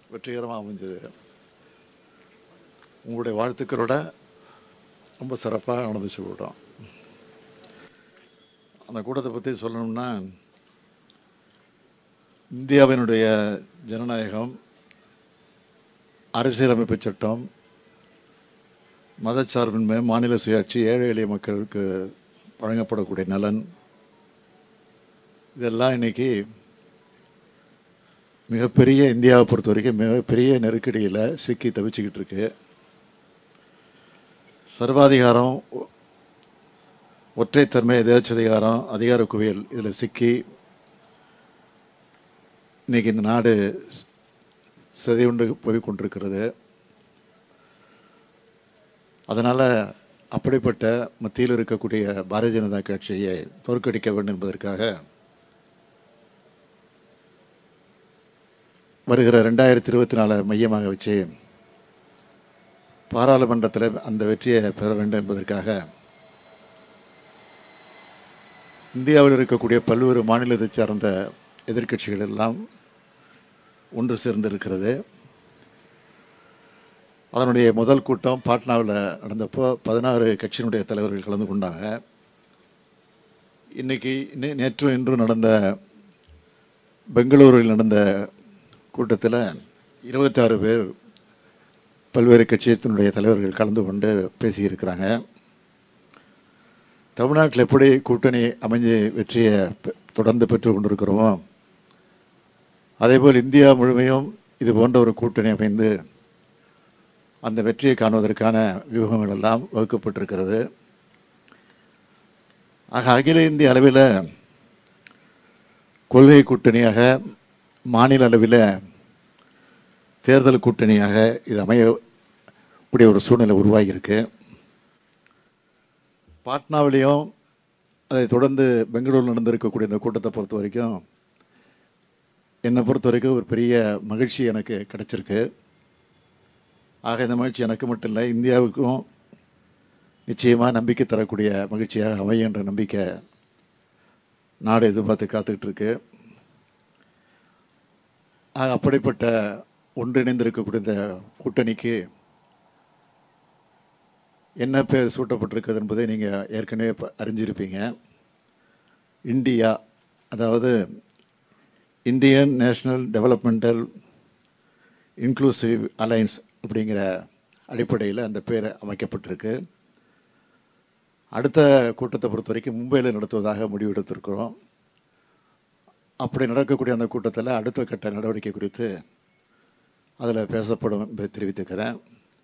வெற்றிகரமாக அமைஞ்சது உங்களுடைய வாழ்த்துக்களோட ரொம்ப சிறப்பாக நடந்துச்சு கூட்டம் அந்த கூட்டத்தை பற்றி சொல்லணும்னா இந்தியாவினுடைய ஜனநாயகம் அரசியலமைப்பு சட்டம் மதச்சார்பின்மை மாநில சுயாட்சி ஏழை எளிய மக்களுக்கு வழங்கப்படக்கூடிய நலன் இதெல்லாம் இன்னைக்கு மிகப்பெரிய இந்தியாவை பொறுத்த வரைக்கும் மிகப்பெரிய நெருக்கடியில் சிக்கி தவிச்சுக்கிட்டு இருக்கு சர்வாதிகாரம் ஒ- ஒற்றைத்தன்மை எதேச்சதிகாரம் அதிகார குவியல் இதில் சிக்கி இன்னைக்கு இந்த நாடு சிதையுண்டு போய் கொண்டிருக்கிறது அதனால் அப்படிப்பட்ட மத்தியில் இருக்கக்கூடிய பாரதிய ஜனதா கட்சியை தோற்கடிக்க வேண்டும் என்பதற்காக வருகிற ரெண்டாயிரத்தி இருபத்தி நாலு மையமாக வச்சு பாராளுமன்றத்தில் அந்த வெற்றியை பெற வேண்டும் என்பதற்காக இந்தியாவில் இருக்கக்கூடிய பல்வேறு மாநிலத்தை சார்ந்த எதிர்க்கட்சிகள் எல்லாம் ஒன்று சேர்ந்திருக்கிறது அதனுடைய முதல் கூட்டம் பாட்னாவில் நடந்தப்போ பதினாறு கட்சியினுடைய தலைவர்கள் கலந்து கொண்டாங்க இன்னைக்கு நே- நேற்றும் இன்றும் நடந்த பெங்களூரில் நடந்த கூட்டத்தில் இருபத்தாறு பேர் பல்வேறு கட்சியத்தினுடைய தலைவர்கள் கலந்து கொண்டு பேசியிருக்கிறாங்க தமிழ்நாட்டில் எப்படி கூட்டணி அமைஞ்சு வெற்றியை பெ- தொடர்ந்து பெற்று கொண்டிருக்கிறோமோ அதேபோல் இந்தியா முழுமையும் இது போன்ற ஒரு கூட்டணி அமைந்து அந்த வெற்றியை காணுவதற்கான வியூகங்கள் எல்லாம் வகுக்கப்பட்டிருக்கிறது ஆக அகில இந்திய அளவில் கொள்கை கூட்டணியாக மாநில அளவில் தேர்தல் கூட்டணியாக இது அமைய கூடிய ஒரு சூழ்நிலை உருவாகியிருக்கு பாட்னாவிலையும் அதை தொடர்ந்து பெங்களூரில் நடந்திருக்கக்கூடிய இந்த கூட்டத்தை பொறுத்த வரைக்கும் என்னை பொறுத்த வரைக்கும் ஒரு பெரிய மகிழ்ச்சி எனக்கு கிடைச்சிருக்கு ஆக இந்த மகிழ்ச்சி எனக்கு மட்டும் இல்லை இந்தியாவுக்கும் நிச்சயமாக நம்பிக்கை தரக்கூடிய மகிழ்ச்சியாக அமையும் என்ற நம்பிக்கை நாடு எதிர்பார்த்து காத்துக்கிட்டு இருக்கு ஆக அப்படிப்பட்ட ஒன்றிணைந்திருக்கக்கூடிய இந்த கூட்டணிக்கு என்ன பேர் சூட்டப்பட்டிருக்கிறது என்பதை நீங்கள் ஏற்கனவே ப- அறிஞ்சிருப்பீங்க இந்தியா அதாவது Indian national developmental inclusive alliance அப்படிங்கிற அடிப்படையில் அந்த பேர் அமைக்கப்பட்டிருக்கு அடுத்த கூட்டத்தை பொறுத்த வரைக்கும் மும்பையில் நடத்துவதாக முடிவெடுத்திருக்கிறோம் அப்படி நடக்கக்கூடிய அந்த கூட்டத்தில் அடுத்த கட்ட நடவடிக்கை குறித்து அதில் பேசப்படும் என்பதை தெரிவித்துக்கிறேன்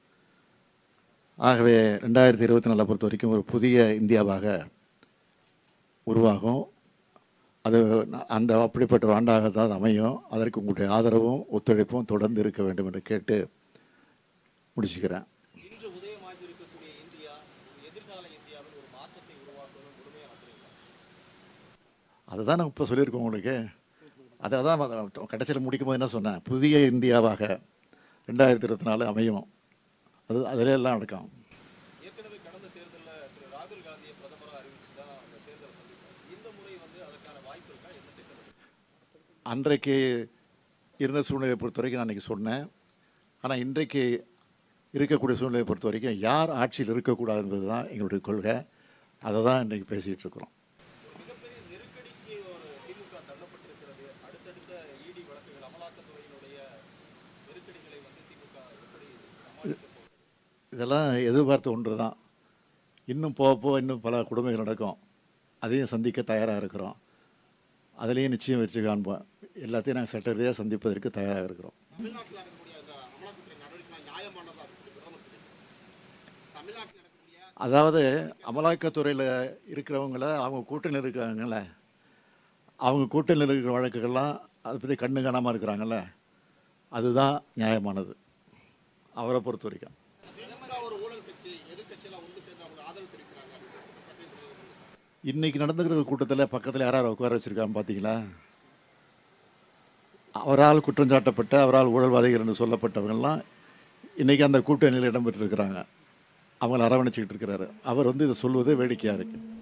ஆகவே ரெண்டாயிரத்தி இருபத்தி நாலை பொறுத்த வரைக்கும் ஒரு புதிய இந்தியாவாக உருவாகும் அது ந- அந்த அப்படிப்பட்ட ஒரு ஆண்டாக தான் அது அமையும் அதற்கு உங்களுடைய ஆதரவும் ஒத்துழைப்பும் தொடர்ந்து இருக்க வேண்டும் என்று கேட்டு முடிச்சுக்கிறேன் இன்று உதயமாகி இருக்கக்கூடிய இந்தியா ஒரு எதிர்கால இந்தியாவில் ஒரு மாற்றத்தை உருவாக்கணும் முழுமையாக நம்புறீங்களா அதுதான் நான் இப்போ சொல்லியிருக்கோம் உங்களுக்கு அதை தான் கடைசியில் முடிக்கும் போது என்ன சொன்னேன் புதிய இந்தியாவாக ரெண்டாயிரத்தி இருபத்தி நாலு அமையும் அது அதில் எல்லாம் அடக்கம் ஏற்கனவே கடந்த தேர்தலில் திரு ராகுல் காந்தியை பிரதமராக அறிவிச்சு தான் அந்த தேர்தலை சந்தித்தார் இந்த முறை வந்து அதற்கான வாய்ப்பு இருக்கா என்ன திட்டம் அன்றைக்கு இருந்த சூழ்நிலையை பொறுத்த வரைக்கும் நான் அன்றைக்கி சொன்னேன் ஆனால் இன்றைக்கு இருக்கக்கூடிய சூழ்நிலையை பொறுத்த வரைக்கும் யார் ஆட்சியில் இருக்கக்கூடாது என்பது தான் எங்களுடைய கொள்கை அதை தான் இன்றைக்கி பேசிகிட்டு இருக்கிறோம் மிகப்பெரிய நெருக்கடிக்கு ஒரு திமுக தள்ளப்பட்டிருக்கிறது அடுத்தடுத்த இடி வழக்குகள் அமலாக்கத்துறையினுடைய நெருக்கடிகளை வந்து திமுக எப்படி சமாளிக்க போகுது இதெல்லாம் எதிர்பார்த்த ஒன்று தான் இன்னும் போக போக இன்னும் பல கொடுமைகள் நடக்கும் அதையும் சந்திக்க தயாராக இருக்கிறோம் அதுலேயும் நிச்சயம் வெற்றி காண்போம் எல்லாத்தையும் நாங்கள் சட்ட ரீதியாக சந்திப்பதற்கு தயாராக இருக்கிறோம் தமிழ்நாட்டில் நடக்கக்கூடிய அந்த அமலாக்கத்துறை நடவடிக்கை நியாயமானதா இருக்கு பிரதமர் சொல்லி தமிழ்நாட்டில் நடக்கக்கூடிய அதாவது அமலாக்கத்துறையில் இருக்கிறவங்கள அவங்க கூட்டணியில் இருக்காங்கல்ல அவங்க கூட்டணியில் இருக்கிற வழக்குகள்லாம் அதை பற்றி கண்ணு காணாமல் இருக்கிறாங்கல்ல அதுதான் நியாயமானது அவரை பொறுத்த வரைக்கும் திமுக ஒரு ஊழல் கட்சி எதிர்க்கட்சியெல்லாம் ஒன்று சேர்ந்து அவங்க ஆதரவு தெரிவிக்கிறாங்க அப்படின்னு சட்டப்பேரவை வந்துச்சு. இன்னைக்கு நடந்துக்கிற கூட்டத்தில் பக்கத்தில் யார் யார் உட்கார வச்சிருக்கான்னு பார்த்தீங்களா அவரால் குற்றம் சாட்டப்பட்ட அவரால் ஊழல்வாதிகள் என்று சொல்லப்பட்டவங்கெல்லாம் இன்னைக்கு அந்த கூட்டணியில் இடம்பெற்றிருக்கிறாங்க அவங்கள அரவணைச்சிக்கிட்டு இருக்கிறாரு அவர் வந்து இதை சொல்வது வேடிக்கையாக இருக்குது